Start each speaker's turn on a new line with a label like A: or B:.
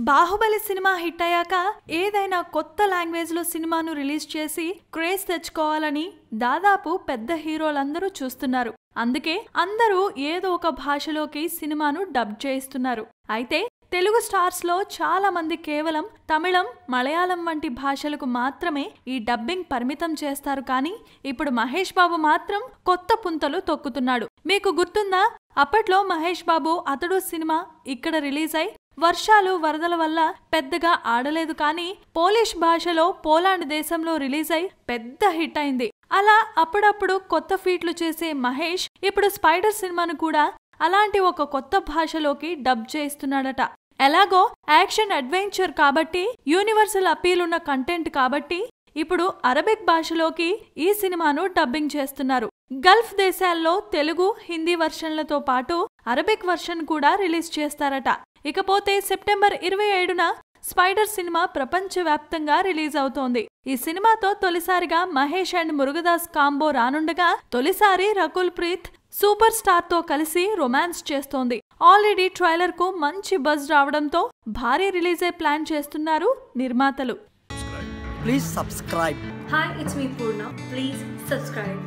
A: Baahubali cinema hit అయ్యాక ఏదైనా కొత్త లాంగ్వేజ్ లో సినిమాను రిలీజ్ చేసి క్రేజ్ తెచ్చుకోవాలని దాదాపు పెద్ద హీరోలందరూ చూస్తున్నారు అందుకే అందరూ ఏదో ఒక భాషలోకి సినిమాను డబ్ చేయిస్తున్నారు అయితే తెలుగు స్టార్స్ లో చాలా మంది కేవలం తమిళం మలయాళం వంటి భాషలకు మాత్రమే ఈ డబ్బింగ్ పరిమితం చేస్తారు కానీ ఇప్పుడు మహేష్ బాబు మాత్రం కొత్త పుంతలు తొక్కుతున్నాడు మీకు గుర్తుందా అప్పట్లో మహేష్ బాబు అతడు సినిమా ఇక్కడ రిలీజ్ అయి వర్షాలు వరదల వల్ల పెద్దగా ఆడలేదు కానీ పోలిష్ భాషలో పోలాండ్ దేశంలో రిలీజ్ అయి పెద్ద హిట్ అయింది అలా అప్పుడప్పుడు కొత్త ఫీట్లు చేసే మహేష్ ఇప్పుడు స్పైడర్ సినిమాను కూడా అలాంటి ఒక కొత్త భాషలోకి డబ్ చేస్తున్నాడట ఎలాగో యాక్షన్ అడ్వెంచర్ కాబట్టి యూనివర్సల్ అపీల్ ఉన్న కంటెంట్ కాబట్టి ఇప్పుడు అరబిక్ భాషలోకి ఈ సినిమాను డబ్బింగ్ చేస్తున్నారు గల్ఫ్ దేశాల్లో తెలుగు హిందీ వర్షన్లతో పాటు అరబిక్ వర్షన్ కూడా రిలీజ్ చేస్తారట ఇకపోతే సెప్టెంబర్ ఇరవై ఏడున స్పైడర్ సినిమా ప్రపంచవ్యాప్తంగా రిలీజ్ అవుతోంది ఈ సినిమాతో తొలిసారిగా మహేష్ అండ్ మురుగదాస్ కాంబో రానుండగా తొలిసారి రకుల్ ప్రీత్ సూపర్ స్టార్ తో కలిసి రొమాన్స్ చేస్తోంది ఆల్రెడీ ట్రైలర్ కు మంచి బజ్ రావడంతో భారీ రిలీజే ప్లాన్ చేస్తున్నారు నిర్మాతలు
B: Please subscribe.
C: Hi, it's me Purna. Please subscribe.